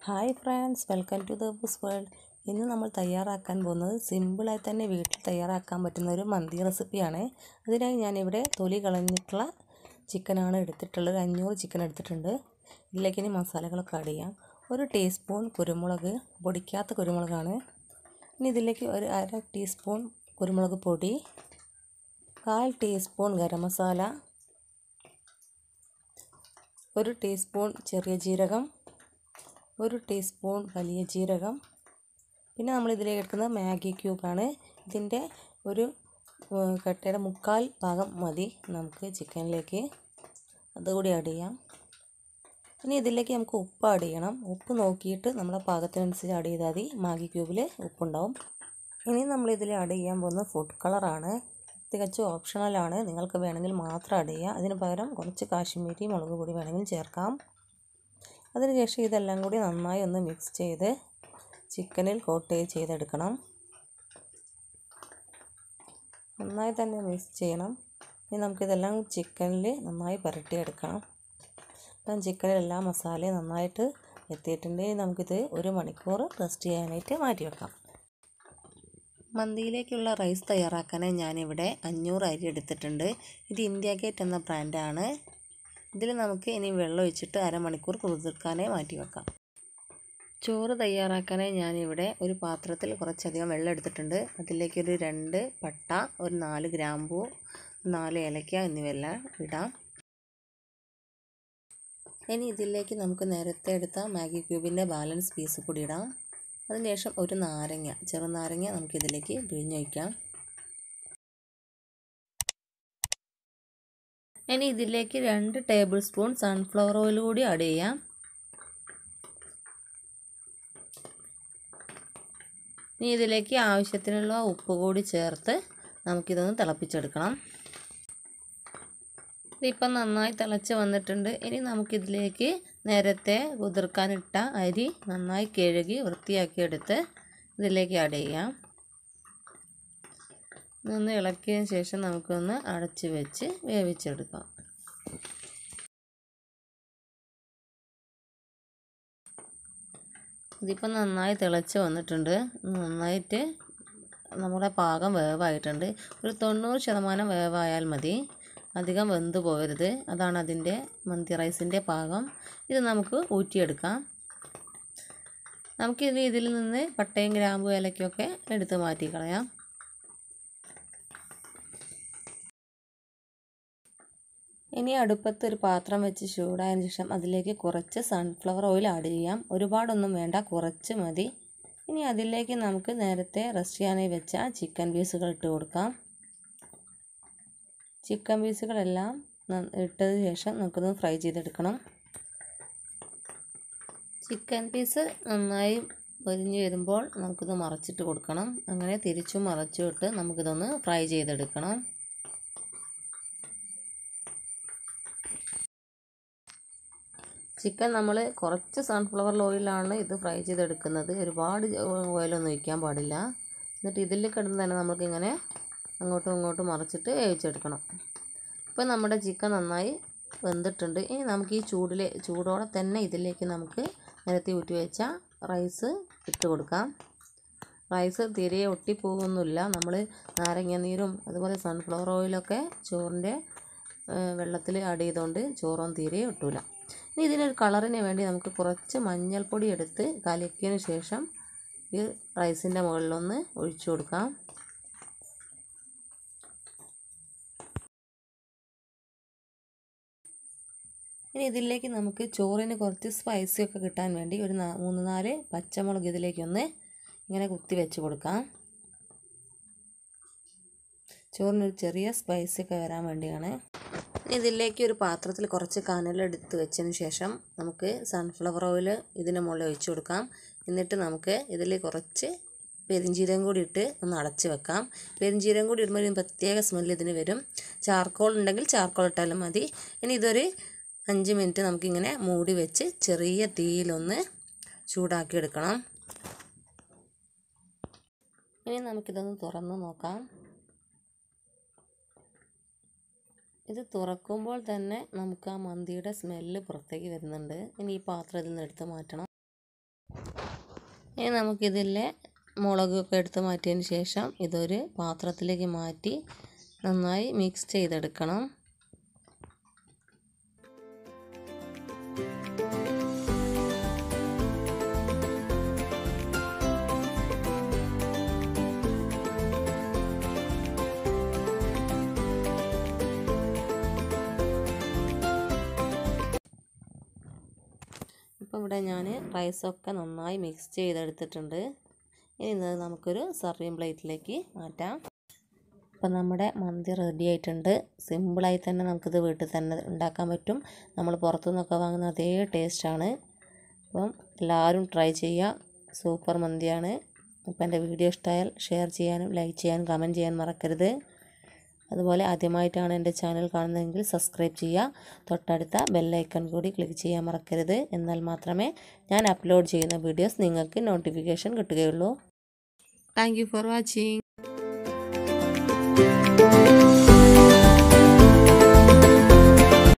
hi friends welcome to the buzz world ഇന്ന് നമ്മൾ തയ്യാറാക്കാൻ പോകുന്നത് സിമ്പിളായി തന്നെ വീട്ടിൽ തയ്യാറാക്കാൻ പറ്റുന്ന ഒരു മന്തി റെസിപ്പിയാണ് അതിനായി ഞാനിവിടെ തൊലി കളഞ്ഞിട്ടുള്ള ചിക്കനാണ് എടുത്തിട്ടുള്ളത് അഞ്ഞൂറ് ചിക്കൻ എടുത്തിട്ടുണ്ട് ഇതിലേക്ക് ഇനി മസാലകളൊക്കെ ആഡ് ചെയ്യാം ഒരു ടീസ്പൂൺ കുരുമുളക് പൊടിക്കാത്ത കുരുമുളകാണ് ഇനി ഇതിലേക്ക് ഒരു അര ടീസ്പൂൺ കുരുമുളക് പൊടി കാൽ ടീസ്പൂൺ ഗരം മസാല ഒരു ടീസ്പൂൺ ചെറിയ ജീരകം ഒരു ടീസ്പൂൺ വലിയ ജീരകം പിന്നെ നമ്മൾ ഇതിലേക്ക് എടുക്കുന്നത് മാഗി ക്യൂബാണ് ഇതിൻ്റെ ഒരു കട്ടയുടെ മുക്കാൽ ഭാഗം മതി നമുക്ക് ചിക്കനിലേക്ക് അതുകൂടി ആഡ് ചെയ്യാം ഇനി ഇതിലേക്ക് നമുക്ക് ഉപ്പ് ആഡ് ചെയ്യണം ഉപ്പ് നോക്കിയിട്ട് നമ്മളെ പാകത്തിനനുസരിച്ച് ആഡ് ചെയ്താൽ മതി മാഗി ക്യൂബിൽ ഉപ്പുണ്ടാവും ഇനി നമ്മൾ ഇതിൽ ആഡ് ചെയ്യാൻ പോകുന്നത് ഫുഡ് കളറാണ് തികച്ചും ഓപ്ഷണലാണ് നിങ്ങൾക്ക് വേണമെങ്കിൽ മാത്രം ആഡ് ചെയ്യുക അതിന് പകരം കുറച്ച് കാശ്മീരി മുളക് പൊടി വേണമെങ്കിൽ ചേർക്കാം അതിനുശേഷം ഇതെല്ലാം കൂടി നന്നായി ഒന്ന് മിക്സ് ചെയ്ത് ചിക്കനിൽ കോട്ട് ചെയ്തെടുക്കണം നന്നായി തന്നെ മിക്സ് ചെയ്യണം ഇനി നമുക്കിതെല്ലാം ചിക്കനിൽ നന്നായി പുരട്ടിയെടുക്കണം ഇപ്പം ചിക്കനിൽ എല്ലാ മസാലയും നന്നായിട്ട് എത്തിയിട്ടുണ്ട് നമുക്കിത് ഒരു മണിക്കൂർ റെസ്റ്റ് ചെയ്യാനായിട്ട് മാറ്റി വെക്കാം മന്തിയിലേക്കുള്ള റൈസ് തയ്യാറാക്കാനായി ഞാനിവിടെ അഞ്ഞൂറ് അരി എടുത്തിട്ടുണ്ട് ഇത് ഇന്ത്യ ഗേറ്റ് എന്ന ബ്രാൻഡാണ് ഇതിൽ നമുക്ക് ഇനി വെള്ളം ഒഴിച്ചിട്ട് അരമണിക്കൂർ കുതിർക്കാനായി മാറ്റി വെക്കാം ചോറ് തയ്യാറാക്കാനായി ഞാനിവിടെ ഒരു പാത്രത്തിൽ കുറച്ചധികം വെള്ളം എടുത്തിട്ടുണ്ട് അതിലേക്കൊരു രണ്ട് പട്ട ഒരു നാല് ഗ്രാമ്പൂ നാല് ഏലക്ക എന്നിവയെല്ലാം ഇടാം ഇനി ഇതിലേക്ക് നമുക്ക് നേരത്തെ എടുത്ത മാഗി ക്യൂബിൻ്റെ ബാലൻസ് പീസ് കൂടി ഇടാം അതിനുശേഷം ഒരു നാരങ്ങ ചെറുനാരങ്ങ നമുക്കിതിലേക്ക് പിഴിഞ്ഞൊഴിക്കാം ഇനി ഇതിലേക്ക് രണ്ട് ടേബിൾ സ്പൂൺ സൺഫ്ലവർ ഓയിൽ കൂടി ആഡ് ചെയ്യാം ഇനി ഇതിലേക്ക് ആവശ്യത്തിനുള്ള ഉപ്പ് കൂടി ചേർത്ത് നമുക്കിതൊന്ന് തിളപ്പിച്ചെടുക്കണം ഇതിപ്പം നന്നായി തിളച്ച് വന്നിട്ടുണ്ട് ഇനി നമുക്കിതിലേക്ക് നേരത്തെ കുതിർക്കാനിട്ട അരി നന്നായി കഴുകി വൃത്തിയാക്കിയെടുത്ത് ഇതിലേക്ക് ആഡ് ചെയ്യാം ഒന്ന് ഇളക്കിയതിന് ശേഷം നമുക്കൊന്ന് അടച്ച് വെച്ച് വേവിച്ചെടുക്കാം ഇതിപ്പം നന്നായി തിളച്ച് വന്നിട്ടുണ്ട് നന്നായിട്ട് നമ്മുടെ പാകം വേവായിട്ടുണ്ട് ഒരു തൊണ്ണൂറ് ശതമാനം വേവായാൽ മതി അധികം വെന്ത് പോകരുത് അതാണ് അതിൻ്റെ മന്തി റൈസിൻ്റെ പാകം ഇത് നമുക്ക് ഊറ്റിയെടുക്കാം നമുക്കിനി ഇതിൽ നിന്ന് പട്ടയും ഗ്രാമ്പു ഏലക്കൊക്കെ എടുത്ത് മാറ്റി കളയാം ഇനി അടുപ്പത്ത് ഒരു പാത്രം വെച്ച് ചൂടായതിനു ശേഷം അതിലേക്ക് കുറച്ച് സൺഫ്ലവർ ഓയിൽ ആഡ് ചെയ്യാം ഒരുപാടൊന്നും വേണ്ട കുറച്ച് മതി ഇനി അതിലേക്ക് നമുക്ക് നേരത്തെ റെസ്റ്റ് ചെയ്യാനായി വെച്ച ചിക്കൻ പീസുകൾ ഇട്ട് കൊടുക്കാം ചിക്കൻ പീസുകളെല്ലാം ഇട്ടതിന് ശേഷം നമുക്കൊന്ന് ഫ്രൈ ചെയ്തെടുക്കണം ചിക്കൻ പീസ് നന്നായി പൊരിഞ്ഞ് വരുമ്പോൾ നമുക്കിത് മറച്ചിട്ട് കൊടുക്കണം അങ്ങനെ തിരിച്ചും മറച്ചും ഇട്ട് നമുക്കിതൊന്ന് ഫ്രൈ ചെയ്തെടുക്കണം ചിക്കൻ നമ്മൾ കുറച്ച് സൺഫ്ലവർ ഓയിലാണ് ഇത് ഫ്രൈ ചെയ്തെടുക്കുന്നത് ഒരുപാട് ഓയിലൊന്നും ഒഴിക്കാൻ പാടില്ല എന്നിട്ട് ഇതിൽ കിടന്ന് തന്നെ നമുക്കിങ്ങനെ അങ്ങോട്ടും ഇങ്ങോട്ടും മറിച്ചിട്ട് വേവിച്ചെടുക്കണം ഇപ്പോൾ നമ്മുടെ ചിക്കൻ നന്നായി വെന്തിട്ടുണ്ട് ഇനി നമുക്ക് ഈ ചൂടിൽ ചൂടോടെ തന്നെ ഇതിലേക്ക് നമുക്ക് നിരത്തി ഊറ്റി വെച്ച റൈസ് ഇട്ട് കൊടുക്കാം റൈസ് തീരെ ഒട്ടിപ്പോകുന്നില്ല നമ്മൾ നാരങ്ങ നീരും അതുപോലെ സൺഫ്ലവർ ഓയിലൊക്കെ ചോറിൻ്റെ വെള്ളത്തിൽ ആഡ് ചെയ്തുകൊണ്ട് ചോറൊന്നും തീരെ ഒട്ടൂല ഇനി ഇതിനൊരു കളറിന് വേണ്ടി നമുക്ക് കുറച്ച് മഞ്ഞൾപ്പൊടി എടുത്ത് കലക്കിയതിന് ശേഷം ഈ റൈസിൻ്റെ മുകളിലൊന്ന് ഒഴിച്ചു കൊടുക്കാം ഇനി ഇതിലേക്ക് നമുക്ക് ചോറിന് കുറച്ച് സ്പൈസി ഒക്കെ കിട്ടാൻ വേണ്ടി ഒരു മൂന്ന് നാല് പച്ചമുളക് ഇതിലേക്കൊന്ന് ഇങ്ങനെ കുത്തി വെച്ച് കൊടുക്കാം ചോറിനൊരു ചെറിയ സ്പൈസി ഒക്കെ വരാൻ വേണ്ടിയാണ് ഇതിലേക്ക് ഒരു പാത്രത്തിൽ കുറച്ച് കനലെടുത്ത് വെച്ചതിന് ശേഷം നമുക്ക് സൺഫ്ലവർ ഓയിൽ ഇതിന് മുകളിൽ ഒഴിച്ചു കൊടുക്കാം എന്നിട്ട് നമുക്ക് ഇതിൽ കുറച്ച് പെരിഞ്ചീരകം കൂടി ഇട്ട് ഒന്ന് അടച്ച് വെക്കാം പെരിഞ്ചീരകം കൂടി ഇടുമ്പോൾ ഒരു പ്രത്യേക സ്മെല്ല് ഇതിന് വരും ചാർക്കോൾ ഉണ്ടെങ്കിൽ ചാർക്കോൾ ഇട്ടാലും മതി ഇനി ഇതൊരു അഞ്ച് മിനിറ്റ് നമുക്കിങ്ങനെ മൂടി വെച്ച് ചെറിയ തീയിലൊന്ന് ചൂടാക്കി എടുക്കണം ഇനി നമുക്കിതൊന്ന് തുറന്ന് നോക്കാം ഇത് തുറക്കുമ്പോൾ തന്നെ നമുക്ക് ആ മന്തിയുടെ സ്മെല്ല് പുറത്തേക്ക് വരുന്നുണ്ട് ഇനി ഈ പാത്രം ഇതിൽ നിന്ന് എടുത്ത് മാറ്റണം ഇനി നമുക്കിതിലെ മുളകൊക്കെ എടുത്ത് മാറ്റിയതിന് ശേഷം ഇതൊരു പാത്രത്തിലേക്ക് മാറ്റി നന്നായി മിക്സ് ചെയ്തെടുക്കണം ഇപ്പോൾ ഇവിടെ ഞാൻ റൈസൊക്കെ നന്നായി മിക്സ് ചെയ്തെടുത്തിട്ടുണ്ട് ഇനി ഇത് നമുക്കൊരു സർവിങ് പ്ലേറ്റിലേക്ക് മാറ്റാം ഇപ്പം നമ്മുടെ മന്തി റെഡി ആയിട്ടുണ്ട് സിമ്പിളായി തന്നെ നമുക്കിത് വീട്ടിൽ തന്നെ ഉണ്ടാക്കാൻ പറ്റും നമ്മൾ പുറത്തുനിന്നൊക്കെ വാങ്ങുന്ന അതേ ടേസ്റ്റാണ് അപ്പം എല്ലാവരും ട്രൈ ചെയ്യുക സൂപ്പർ മന്തിയാണ് അപ്പോൾ എൻ്റെ വീഡിയോ ഇഷ്ടമായാൽ ഷെയർ ചെയ്യാനും ലൈക്ക് ചെയ്യാനും കമൻറ്റ് ചെയ്യാൻ മറക്കരുത് അതുപോലെ ആദ്യമായിട്ടാണ് എൻ്റെ ചാനൽ കാണുന്നതെങ്കിൽ സബ്സ്ക്രൈബ് ചെയ്യുക തൊട്ടടുത്ത ബെല്ലൈക്കൺ കൂടി ക്ലിക്ക് ചെയ്യാൻ മറക്കരുത് എന്നാൽ മാത്രമേ ഞാൻ അപ്ലോഡ് ചെയ്യുന്ന വീഡിയോസ് നിങ്ങൾക്ക് നോട്ടിഫിക്കേഷൻ കിട്ടുകയുള്ളൂ താങ്ക് യു ഫോർ വാച്ചിങ്